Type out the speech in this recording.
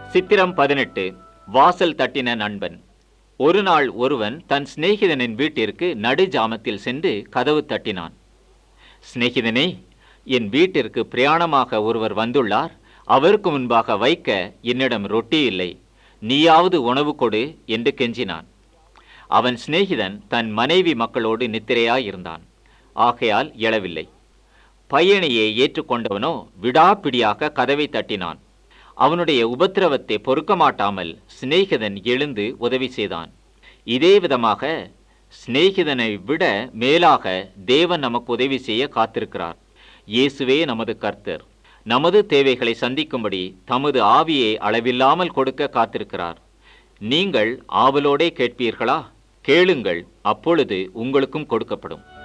சித்திரம் பதினெட்டு வாசல் தட்டின நண்பன் ஒரு நாள் ஒருவன் தன் சிநேகிதனின் வீட்டிற்கு நடு ஜாமத்தில் சென்று கதவு தட்டினான் சிநேகிதனே என் வீட்டிற்கு பிரயாணமாக ஒருவர் வந்துள்ளார் அவருக்கு முன்பாக வைக்க என்னிடம் ரொட்டி இல்லை நீயாவது உணவு கொடு என்று கெஞ்சினான் அவன் சிநேகிதன் தன் மனைவி மக்களோடு நித்திரையாயிருந்தான் ஆகையால் எழவில்லை பையனையே ஏற்றுக்கொண்டவனோ விடாப்பிடியாக கதவை தட்டினான் அவனுடைய உபத்திரவத்தை பொறுக்க மாட்டாமல் சிநேகிதன் எழுந்து உதவி செய்தான் இதே விதமாக சிநேகிதனை விட மேலாக தேவன் நமக்கு உதவி செய்ய காத்திருக்கிறார் இயேசுவே நமது கர்த்தர் நமது தேவைகளை சந்திக்கும்படி தமது ஆவியை அளவில்லாமல் கொடுக்க காத்திருக்கிறார் நீங்கள் ஆவலோடே கேட்பீர்களா கேளுங்கள் அப்பொழுது உங்களுக்கும் கொடுக்கப்படும்